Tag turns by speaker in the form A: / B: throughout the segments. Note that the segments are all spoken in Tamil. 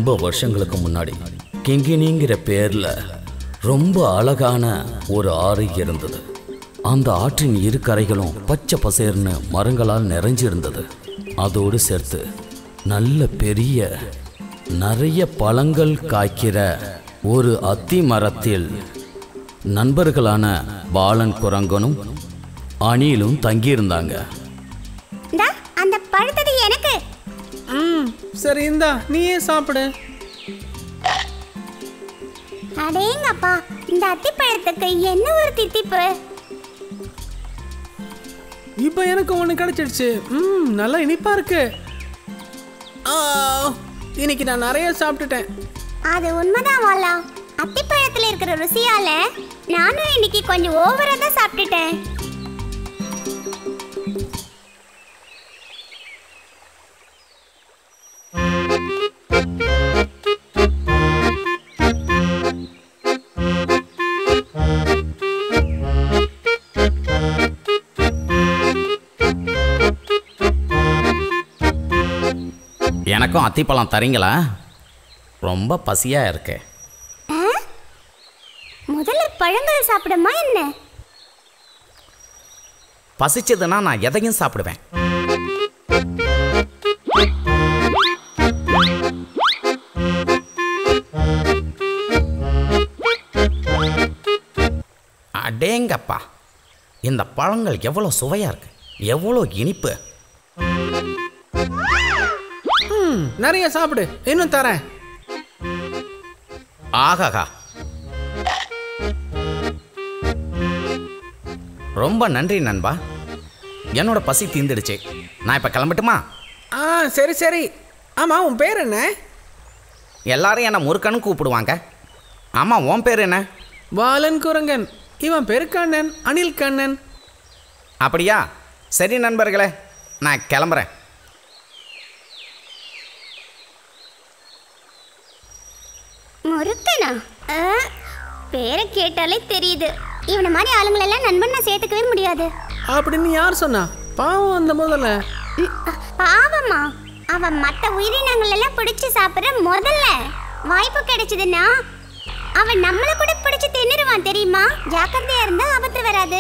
A: ரொம்ப வருஷங்களுக்கு முன்னாடி கிங்கினிங்கிற பேர்ல ரொம்ப அழகான ஒரு ஆறு இருந்தது அந்த ஆற்றின் இரு கரைகளும் பச்சை பசேர்னு மரங்களால் நிறைஞ்சிருந்தது அதோடு சேர்த்து நல்ல பெரிய நிறைய பழங்கள் காய்க்கிற ஒரு அத்தி மரத்தில் நண்பர்களான பாலன் குரங்கனும் அணிலும் தங்கியிருந்தாங்க
B: இந்தா அந்த பழுத்தது எனக்கு
C: ம் சரி இந்தா நீயே சாப்பிடு
B: அடேங்கப்பா இந்த அத்திப்பழத்துக்கு என்ன ஒரு தித்திப்பு
C: இப்போ எனக்கு ஒன்று கிடைச்சிடுச்சு ம் நல்லா இனிப்பா இருக்கு ஆ, இன்னைக்கு நான் நிறைய சாப்பிட்டுட்டேன்
B: அது உண்மைதான் வாலா அத்திப்பழத்துல இருக்கிற ருசியால நானும் இன்னைக்கு கொஞ்சம் ஓவரா தான் சாப்பிட்டுட்டேன்
A: எனக்கும் அத்திப்பழம் தரீங்களா ரொம்ப பசியாக இருக்கு
B: முதல்ல பழங்கள் சாப்பிடுமா என்ன
A: பசிச்சதுன்னா நான் எதையும் சாப்பிடுவேன் அடேங்கப்பா இந்த பழங்கள் எவ்வளோ சுவையாக இருக்கு எவ்வளோ இனிப்பு
C: ம் நிறைய சாப்பிடு இன்னும் தரேன்
A: ஆகாகா ரொம்ப நன்றி நண்பா என்னோட பசி தீந்துடுச்சு நான் இப்போ கிளம்பட்டுமா
C: ஆ சரி சரி ஆமாம் உன் பேர் என்ன
A: எல்லாரும் என்னை முருக்கன்னு கூப்பிடுவாங்க ஆமாம் உன் பேர் என்ன
C: பாலன் குரங்கன் இவன் பேரு கண்ணன் அனில் கண்ணன்
A: அப்படியா சரி நண்பர்களே நான் கிளம்புறேன்
B: முருக்கனா ஆ, பேரை கேட்டாலே தெரியுது இவனை மாதிரி ஆளுங்களெல்லாம் நண்பன் நான் சேர்த்துக்கவே முடியாது
C: அப்படின்னு யார் சொன்னா பாவம் அந்த முதல்ல
B: ம், பாவமா அவன் மற்ற உயிரினங்கள் எல்லாம் பிடிச்சு சாப்பிடுற முதல்ல வாய்ப்பு கிடைச்சதுன்னா அவன் நம்மள கூட பிடிச்சு தின்னுருவான் தெரியுமா ஜாக்கிரதையா இருந்தா ஆபத்து வராது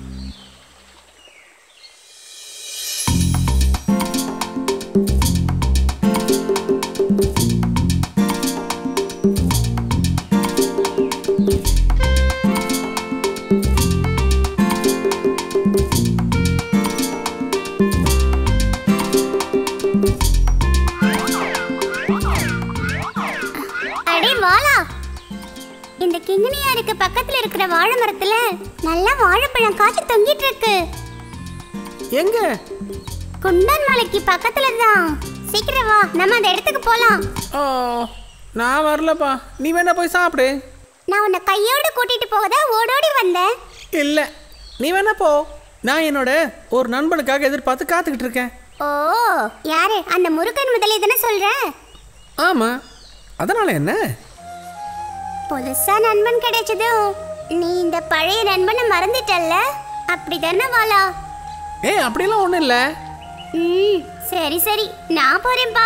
B: அடே வாலா இந்த கிங்கினியாருக்கு பக்கத்துல இருக்கிற வாழை மரத்துல நல்லா வாழைப்பழம் காய்ச்சி தொங்கிட்டு இருக்கு
C: எங்க
B: குண்டான் மலைக்கு பக்கத்துல தான் சீக்கிரம் வா நம்ம அந்த இடத்துக்கு போலாம்
C: ஓ நான் வரலப்பா நீ வேணா போய் சாப்பிடு
B: நான் உன்னை கையோட கூட்டிட்டு போகதா ஓடோடி வந்தேன்
C: இல்லை நீ வேணா போ நான் என்னோட ஒரு நண்பனுக்காக எதிர்பார்த்து காத்துக்கிட்டு இருக்கேன்
B: ஓ யாரு அந்த முருகன் முதலே தானே சொல்ற
C: ஆமாம் அதனால என்ன
B: புதுசா நண்பன் கிடைச்சதும் நீ இந்த பழைய நண்பனை மறந்துட்டல்ல அப்படிதானே வாலா
C: ஏய் அப்படிலாம் ஒன்றும் இல்லை
B: ம் சரி சரி நான் போறேன்பா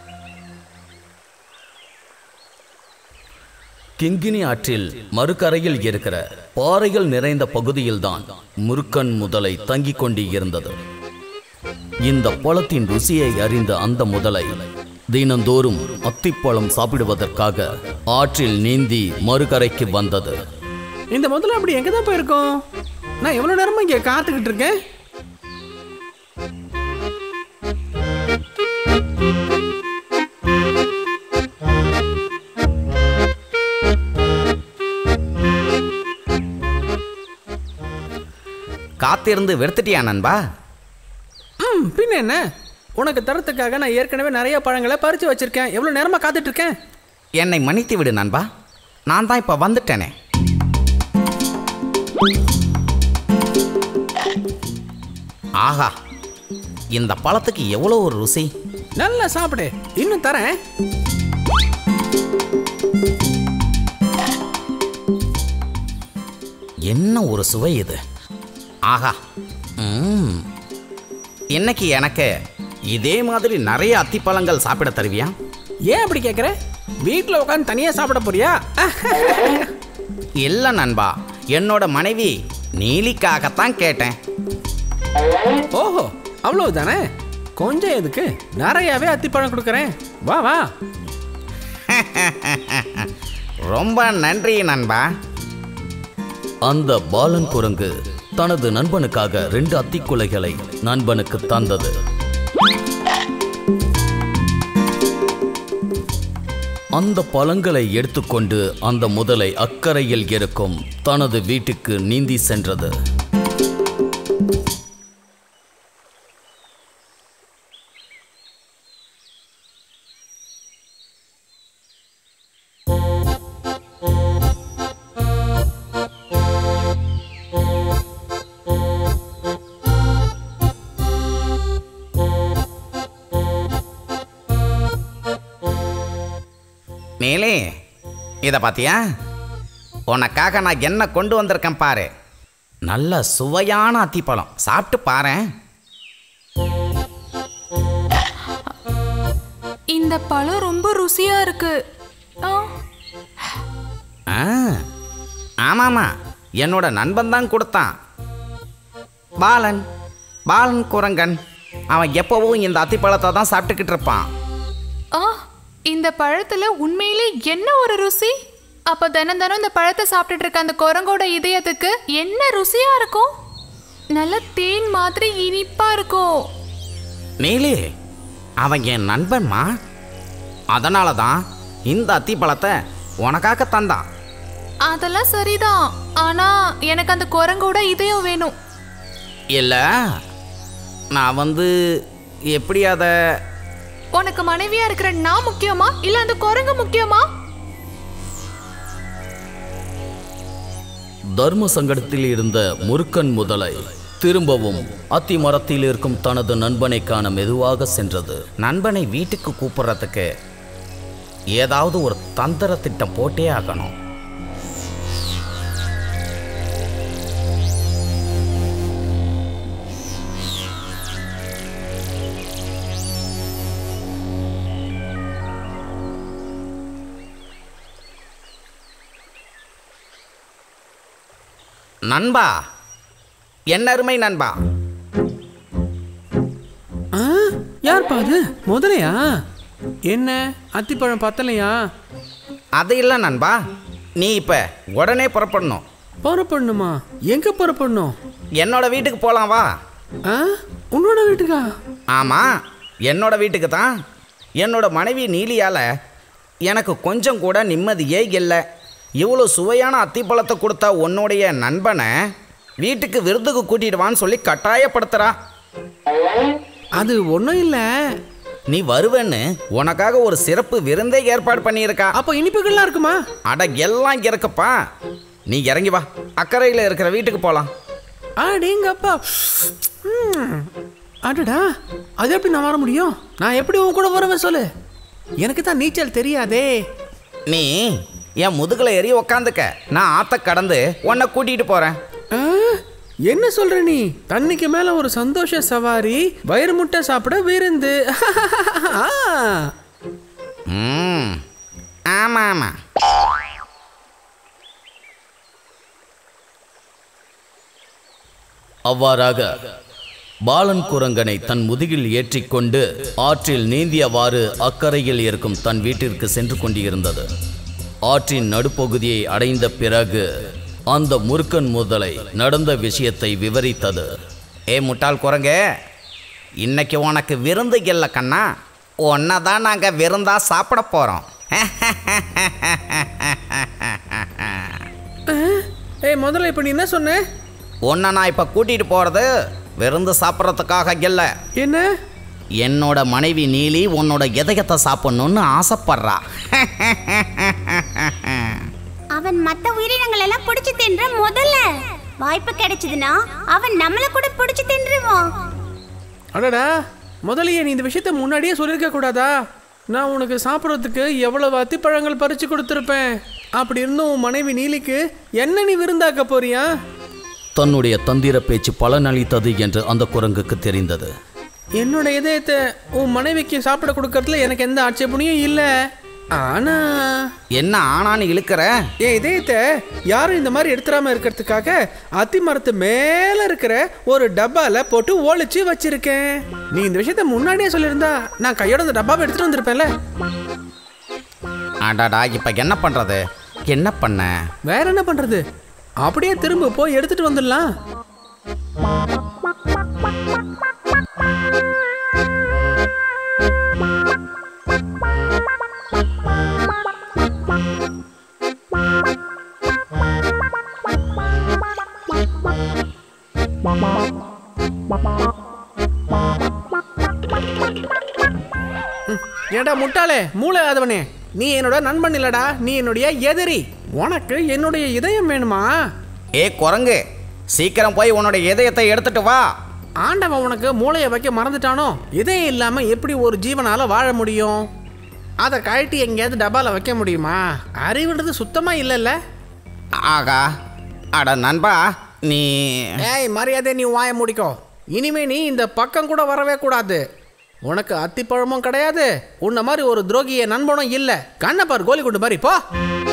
A: கிங்கினி ஆற்றில் மறுகரையில் இருக்கிற பாறைகள் நிறைந்த பகுதியில்தான் முருக்கன் முதலை தங்கிக் கொண்டு இருந்தது இந்த பழத்தின் ருசியை அறிந்த அந்த முதலை தினந்தோறும் அத்திப்பழம் சாப்பிடுவதற்காக ஆற்றில் நீந்தி மறுகரைக்கு வந்தது
C: இந்த முதல்ல அப்படி எங்கே தான் போயிருக்கோம் நான் எவ்வளோ நேரமா இங்கே காத்துக்கிட்டு இருக்கேன்
A: காத்திருந்து வெறுத்துட்டியா நண்பா
C: ம் பின்ன என்ன உனக்கு தரத்துக்காக நான் ஏற்கனவே நிறைய பழங்களை பறித்து வச்சிருக்கேன் எவ்வளோ நேரமாக காத்துட்டு இருக்கேன்
A: என்னை மன்னித்து விடு நண்பா நான் தான் இப்போ வந்துட்டேனே ஆஹா இந்த பழத்துக்கு எவ்வளோ ஒரு ருசி
C: நல்லா சாப்பிடு இன்னும் தரேன்
A: என்ன ஒரு சுவை இது ஆஹா ம் இன்னைக்கு எனக்கு இதே மாதிரி நிறைய அத்திப்பழங்கள் சாப்பிட தருவியா
C: ஏன் அப்படி கேட்குற வீட்டில் உட்காந்து தனியாக சாப்பிட போறியா
A: இல்லை நண்பா என்னோட மனைவி நீலிக்காகத்தான் கேட்டேன்
C: ஓஹோ அவ்வளவுதானே கொஞ்சம் எதுக்கு நிறையாவே அத்திப்பழம் கொடுக்குறேன் வா வா
A: ரொம்ப நன்றி நண்பா
D: அந்த பாலன் குரங்கு தனது நண்பனுக்காக ரெண்டு அத்திக்குலைகளை நண்பனுக்கு தந்தது அந்த பழங்களை எடுத்துக்கொண்டு அந்த முதலை அக்கறையில் இருக்கும் தனது வீட்டுக்கு நீந்தி சென்றது
A: நீலி இதை பாத்தியா உனக்காக நான் என்ன கொண்டு வந்திருக்கேன் பாரு நல்ல சுவையான அத்திப்பழம் சாப்பிட்டு பாரேன்
E: இந்த பழம் ரொம்ப ருசியா இருக்கு ஆ,
A: ஆ ஆமாம்மா என்னோட நண்பன் தான் கொடுத்தான் பாலன் பாலன் குரங்கன் அவன் எப்பவும் இந்த அத்திப்பழத்தை தான் சாப்பிட்டுக்கிட்டு இருப்பான்
E: ஆ இந்த பழத்துல உண்மையிலே என்ன ஒரு ருசி அப்ப தினம் தினம் இந்த பழத்தை சாப்பிட்டுட்டு இருக்க அந்த குரங்கோட இதயத்துக்கு என்ன ருசியா இருக்கும் நல்ல தேன் மாதிரி இனிப்பா இருக்கும்
A: நீலி அவன் என் நண்பன்மா அதனால தான் இந்த அத்திப்பழத்தை உனக்காக தந்தான்
E: அதெல்லாம் சரிதான் ஆனா எனக்கு அந்த குரங்கோட இதயம் வேணும்
A: இல்லை நான் வந்து எப்படி அதை
E: உனக்கு மனைவியா இருக்கிற நான் முக்கியமா இல்ல அந்த குரங்கு முக்கியமா
D: தர்ம சங்கடத்தில் இருந்த முருக்கன் முதலை திரும்பவும் அத்தி மரத்தில் இருக்கும் தனது நண்பனை காண மெதுவாக சென்றது
A: நண்பனை வீட்டுக்கு கூப்பிடுறதுக்கு ஏதாவது ஒரு தந்திர திட்டம் போட்டே ஆகணும் நண்பா என்ன அருமை நண்பா
C: ஆ யார்ப்பா அது முதலையா என்ன அத்திப்பழம் பத்தலையா
A: அது இல்லை நண்பா நீ இப்போ உடனே புறப்படணும்
C: புறப்படணுமா எங்க புறப்படணும்
A: என்னோட வீட்டுக்கு போகலாம் வா
C: ஆ உன்னோட வீட்டுக்கா
A: ஆமாம் என்னோட வீட்டுக்கு தான் என்னோட மனைவி நீலியால் எனக்கு கொஞ்சம் கூட நிம்மதியே இல்லை இவ்வளோ சுவையான அத்திப்பழத்தை கொடுத்த உன்னுடைய நண்பனை வீட்டுக்கு விருந்துக்கு கூட்டிட்டு வான்னு சொல்லி கட்டாயப்படுத்துறா
C: அது ஒன்றும் இல்லை
A: நீ வருவேன்னு உனக்காக ஒரு சிறப்பு விருந்தே ஏற்பாடு பண்ணியிருக்கா
C: அப்போ இனிப்புகள்லாம் இருக்குமா
A: அட எல்லாம் இருக்குப்பா நீ இறங்கி வா அக்கறையில் இருக்கிற வீட்டுக்கு போகலாம்
C: அடேங்கப்பா ம். அடடா அது எப்படி நான் வர முடியும் நான் எப்படி உன் கூட வருவேன் சொல்லு எனக்கு தான் நீச்சல் தெரியாதே
A: நீ என் முதுகில் ஏறி உக்காந்துக்க நான் ஆத்த கடந்து உன்னை கூட்டிகிட்டு போகிறேன்
C: ஆ, என்ன சொல்ற நீ தண்ணிக்கு மேல ஒரு சந்தோஷ சவாரி வயிறு முட்டை சாப்பிட விருந்து ஆ.
A: ம் ஆமாம் ஆமாம்
D: அவ்வாறாக பாலன் குரங்கனை தன் முதுகில் ஏற்றிக்கொண்டு ஆற்றில் நீந்தியவாறு அக்கறையில் இருக்கும் தன் வீட்டிற்கு சென்று கொண்டிருந்தது ஆற்றின் நடுப்பகுதியை அடைந்த பிறகு அந்த முருக்கன் முதலை நடந்த விஷயத்தை விவரித்தது
A: ஏ முட்டாள் குரங்கு இன்னைக்கு உனக்கு விருந்து இல்லை கண்ணா உன்னை தான் நாங்கள் விருந்தா சாப்பிட போகிறோம்
C: ஏய் முதல்ல இப்ப நீ என்ன சொன்ன
A: உன்னை நான் இப்போ கூட்டிகிட்டு போகிறது விருந்து சாப்பிட்றதுக்காக இல்லை
C: என்ன
A: என்னோட மனைவி நீலி உன்னோட இதயத்தை சாப்பிட்ணுன்னு ஆசைப்படுறா
B: அவன் மத்த உயிரினங்கள் எல்லாம் பிடிச்சு தின்ற முதல்ல வாய்ப்பு கிடைச்சதுன்னா அவன் நம்மள கூட பிடிச்சு தின்றுவான்
C: அடடா முதலையே நீ இந்த விஷயத்த முன்னாடியே சொல்லியிருக்க கூடாதா நான் உனக்கு சாப்பிட்றதுக்கு எவ்வளவு அத்திப்பழங்கள் பறிச்சு கொடுத்துருப்பேன் அப்படி இருந்தும் உன் மனைவி நீலிக்கு என்ன நீ விருந்தாக்க போறியா
D: தன்னுடைய தந்திர பேச்சு பலனளித்தது என்று அந்த குரங்குக்கு தெரிந்தது
C: என்னோட இதயத்தை உன் மனைவிக்கு சாப்பிட கொடுக்கறதுல எனக்கு எந்த ஆட்சேபனையும் இல்லை ஆனா
A: என்ன ஆனான்னு இழுக்கிற
C: என் இதயத்தை யாரும் இந்த மாதிரி எடுத்துடாம இருக்கிறதுக்காக அத்தி மரத்து மேல இருக்கிற ஒரு டப்பால போட்டு ஒளிச்சு வச்சிருக்கேன் நீ இந்த விஷயத்த முன்னாடியே சொல்லியிருந்தா நான் கையோட அந்த டப்பாவை எடுத்துட்டு வந்திருப்பேன்ல
A: அடாடா இப்போ என்ன பண்ணுறது என்ன பண்ண
C: வேற என்ன பண்றது அப்படியே திரும்ப போய் எடுத்துட்டு வந்துடலாம் ம், ஏடா முட்டாளே மூளை ஆதவனே நீ என்னோட நண்பன் இல்லடா நீ என்னுடைய எதிரி உனக்கு என்னுடைய இதயம் வேணுமா
A: ஏ குரங்கு சீக்கிரம் போய் உன்னோட இதயத்தை எடுத்துட்டு வா
C: ஆண்டவன் உனக்கு மூளையை வைக்க மறந்துட்டானோ இதயம் இல்லாம எப்படி ஒரு ஜீவனால வாழ முடியும் அதை கழட்டி எங்கேயாவது டப்பால வைக்க முடியுமா அறிவுன்றது சுத்தமா இல்லைல்ல
A: ஆகா அட நண்பா நீ
C: ஏய் மரியாதை நீ வாய முடிக்கோ இனிமே நீ இந்த பக்கம் கூட வரவே கூடாது உனக்கு அத்திப்பழமும் கிடையாது உன்ன மாதிரி ஒரு துரோகிய நண்பனும் இல்ல கண்ணப்பார் கோலி குண்டு மாதிரி போ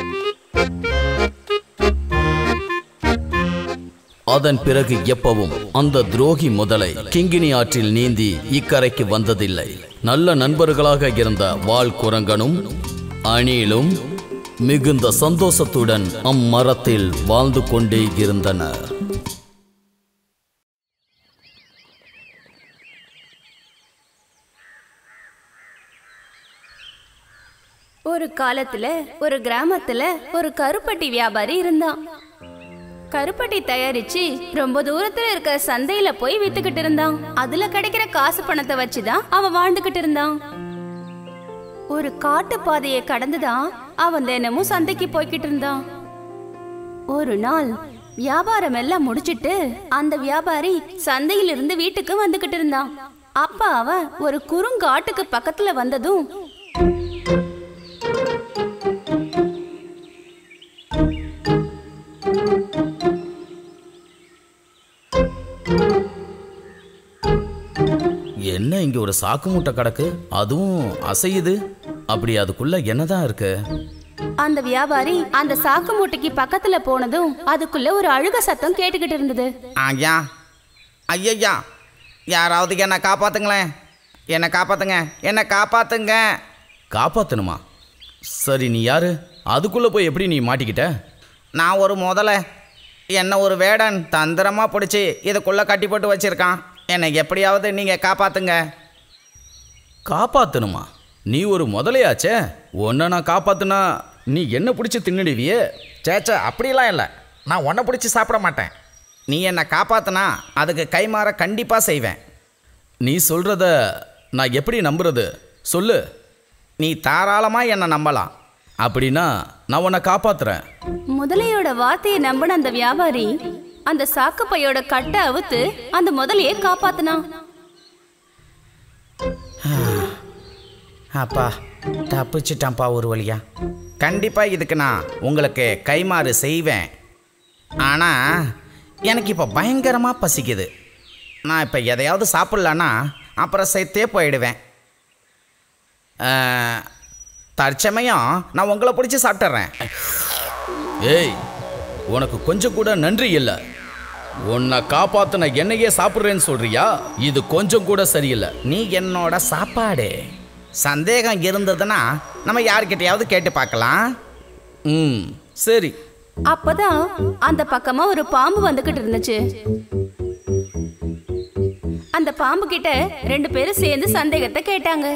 D: அதன் பிறகு எப்பவும் அந்த துரோகி முதலை கிங்கினி ஆற்றில் நீந்தி இக்கரைக்கு வந்ததில்லை நல்ல நண்பர்களாக இருந்த வால் குரங்கனும் அணிலும் மிகுந்த சந்தோஷத்துடன் அம்மரத்தில் வாழ்ந்து கொண்டே இருந்தனர்
F: ஒரு காலத்துல ஒரு கிராமத்துல ஒரு கருப்பட்டி வியாபாரி இருந்தான் கருப்பட்டி தயாரிச்சு ரொம்ப தூரத்துல இருக்க சந்தையில போய் வித்துக்கிட்டு இருந்தான் அதுல கிடைக்கிற காசு பணத்தை வச்சுதான் அவன் வாழ்ந்துகிட்டு இருந்தான் ஒரு காட்டு பாதையை கடந்துதான் அவன் தினமும் சந்தைக்கு போய்கிட்டு இருந்தான் ஒரு நாள் வியாபாரம் எல்லாம் முடிச்சிட்டு அந்த வியாபாரி சந்தையிலிருந்து வீட்டுக்கு வந்துகிட்டு இருந்தான் அப்ப அவன் ஒரு குறுங்காட்டுக்கு பக்கத்துல வந்ததும்
D: என்ன இங்க ஒரு சாக்கு மூட்டை கிடக்கு அதுவும் அசையுது அப்படி அதுக்குள்ள என்னதான் இருக்கு
F: அந்த வியாபாரி அந்த சாக்கு மூட்டைக்கு பக்கத்துல போனதும் அதுக்குள்ள ஒரு அழுக சத்தம் கேட்டுக்கிட்டு இருந்தது
A: ஐயா ஐயய்யா யாராவது என்னை காப்பாத்துங்களேன் என்னை காப்பாத்துங்க என்னை காப்பாத்துங்க
D: காப்பாத்தணுமா சரி நீ யாரு அதுக்குள்ள போய் எப்படி நீ மாட்டிக்கிட்ட
A: நான் ஒரு முதல என்ன ஒரு வேடன் தந்திரமாக பிடிச்சி இதுக்குள்ளே கட்டி போட்டு வச்சிருக்கான் என்னை எப்படியாவது நீங்கள் காப்பாத்துங்க
D: காப்பாத்தணுமா நீ ஒரு முதலையாச்சே உன்னை நான் காப்பாத்துனா நீ என்ன பிடிச்சி தின்னுடுவியே
A: சேச்சே அப்படிலாம் இல்லை நான் உன்னை பிடிச்சி சாப்பிட மாட்டேன் நீ என்னை காப்பாத்துனா அதுக்கு கைமாற கண்டிப்பாக செய்வேன்
D: நீ சொல்றத நான் எப்படி நம்புறது சொல்லு
A: நீ தாராளமாக என்னை நம்பலாம்
D: அப்படின்னா நான் உன்னை காப்பாத்துறேன்
F: முதலையோட வார்த்தையை நம்பின அந்த வியாபாரி அந்த சாக்கு பையோட கட்டை அவுத்து அந்த முதலையை காப்பாத்துனான்
A: அப்பா தப்பிச்சிட்டான்ப்பா ஒரு வழியா கண்டிப்பாக இதுக்கு நான் உங்களுக்கு கைமாறு செய்வேன் ஆனால் எனக்கு இப்போ பயங்கரமாக பசிக்குது நான் இப்போ எதையாவது சாப்பிட்லன்னா அப்புறம் செத்தே போயிடுவேன் அஹ், தற்சமயம் நான் உங்களை பிடிச்சி சாப்பிட்றேன்
D: ஏய் உனக்கு கொஞ்சம் கூட நன்றி இல்லை உன்னை காப்பாத்தின என்னையே சாப்பிட்றேன்னு சொல்றியா இது கொஞ்சம் கூட சரியில்லை
A: நீ என்னோட சாப்பாடு சந்தேகம் இருந்ததுன்னா நம்ம யார்கிட்டயாவது கேட்டு பார்க்கலாம்
D: ம் சரி
F: அப்பதான் அந்த பக்கமா ஒரு பாம்பு வந்துகிட்டு இருந்துச்சு அந்த பாம்பு கிட்ட ரெண்டு பேரும் சேர்ந்து சந்தேகத்தை கேட்டாங்க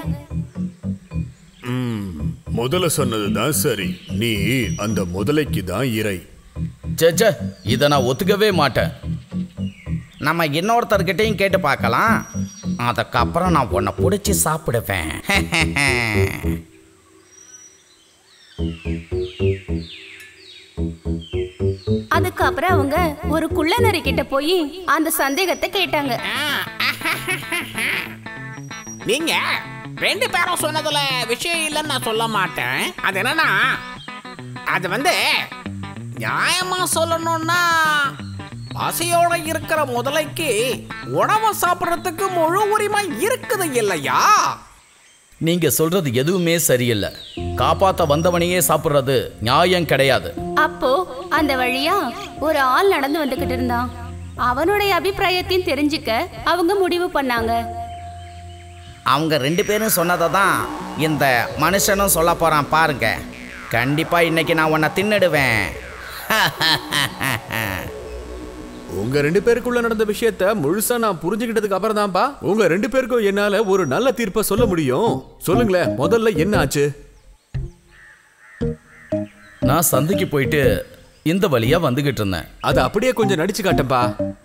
G: முதல்ல சொன்னதுதான் சரி நீ அந்த முதலைக்கு தான் இறை
D: சேச்சே இதை நான் ஒத்துக்கவே மாட்டேன்
A: நம்ம இன்னொருத்தர்கிட்டையும் கேட்டு பார்க்கலாம் அதுக்கப்புறம் நான் உன்னை பிடிச்சி சாப்பிடுவேன்
F: அதுக்கப்புறம் அவங்க ஒரு குள்ள நரி கிட்ட போய் அந்த சந்தேகத்தை கேட்டாங்க
H: நீங்க ரெண்டு பேரும் சொன்னதுல விஷயம் இல்லைன்னு நான் சொல்ல மாட்டேன் அது என்னன்னா அது வந்து நியாயமா சொல்லணும்னா பசியோட இருக்கிற முதலைக்கு உணவை சாப்பிட்றதுக்கு முழு உரிமை இருக்குது இல்லையா
D: நீங்க சொல்றது எதுவுமே சரியில்லை காப்பாத்த வந்தவனையே சாப்பிடுறது நியாயம் கிடையாது
F: அப்போ அந்த வழியா ஒரு ஆள் நடந்து வந்துகிட்டு இருந்தான் அவனுடைய அபிப்பிராயத்தையும் தெரிஞ்சுக்க அவங்க முடிவு பண்ணாங்க
A: அவங்க ரெண்டு பேரும் சொன்னதை தான் இந்த மனுஷனும் சொல்ல போகிறான் பாருங்க கண்டிப்பாக இன்னைக்கு நான் உன்னை தின்னுடுவேன்
I: உங்க ரெண்டு பேருக்குள்ள நடந்த விஷயத்த முழுசா நான் புரிஞ்சுக்கிட்டதுக்கு அப்புறம் தான்ப்பா உங்க ரெண்டு பேருக்கும் என்னால ஒரு நல்ல தீர்ப்பை சொல்ல முடியும் சொல்லுங்களேன் முதல்ல என்ன ஆச்சு
D: நான் சந்தைக்கு போயிட்டு இந்த வழியா வந்துகிட்டு இருந்தேன்
I: அதை அப்படியே கொஞ்சம் நடிச்சு காட்டப்பா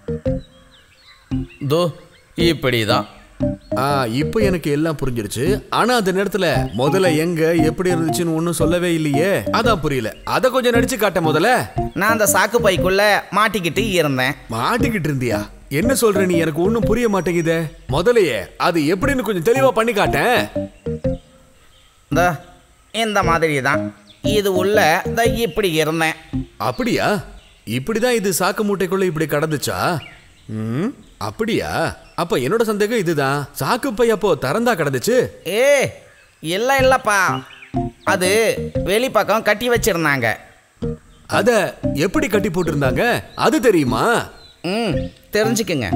D: தோ இப்படிதான்
I: ஆ இப்போ எனக்கு எல்லாம் புரிஞ்சிருச்சு ஆனா அந்த நேரத்துல முதல்ல எங்க எப்படி இருந்துச்சுன்னு ஒன்றும் சொல்லவே இல்லையே அதான் புரியல அதை கொஞ்சம் நடிச்சு காட்ட முதல்ல
A: நான் அந்த சாக்கு பைக்குள்ளே மாட்டிக்கிட்டு இருந்தேன்
I: மாட்டிக்கிட்டு இருந்தியா என்ன சொல்ற நீ எனக்கு ஒன்றும் புரிய மாட்டேங்குதே முதலையே அது எப்படின்னு கொஞ்சம் தெளிவா பண்ணி காட்டேன்
A: இந்த இந்த மாதிரி தான் இது உள்ள இந்த இப்படி இருந்தேன்
I: அப்படியா இப்படிதான் இது சாக்கு மூட்டைக்குள்ள இப்படி கடந்துச்சா ம் அப்படியா அப்ப என்னோட சந்தேகம் இதுதான் சாக்கு பை அப்போ திறந்தா கடந்துச்சு
A: ஏ இல்லை இல்லைப்பா அது வெளிப்பக்கம் கட்டி வச்சிருந்தாங்க
I: அத எப்படி கட்டி போட்டிருந்தாங்க அது தெரியுமா
A: ம் தெரிஞ்சுக்குங்க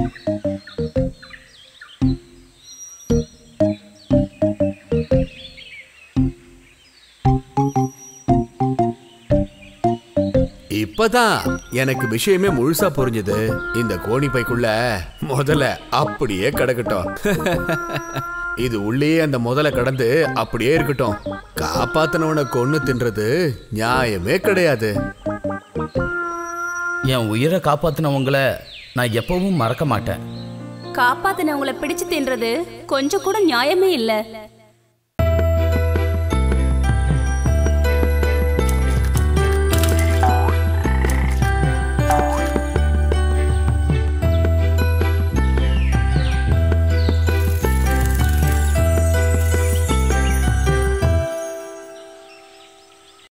I: இப்பதான் எனக்கு விஷயமே முழுசா புரிஞ்சுது இந்த கோணி பைக்குள்ள முதல்ல அப்படியே கிடக்கட்டும் இது உள்ளே அந்த முதல்ல கடந்து அப்படியே இருக்கட்டும் காப்பாத்தினவனை கொன்னு தின்றது நியாயமே கிடையாது
D: என் உயிரை காப்பாத்தினவங்கள நான் எப்பவும் மறக்க மாட்டேன்
F: காப்பாத்தினவங்கள பிடிச்சு தின்றது கொஞ்சம் கூட நியாயமே இல்ல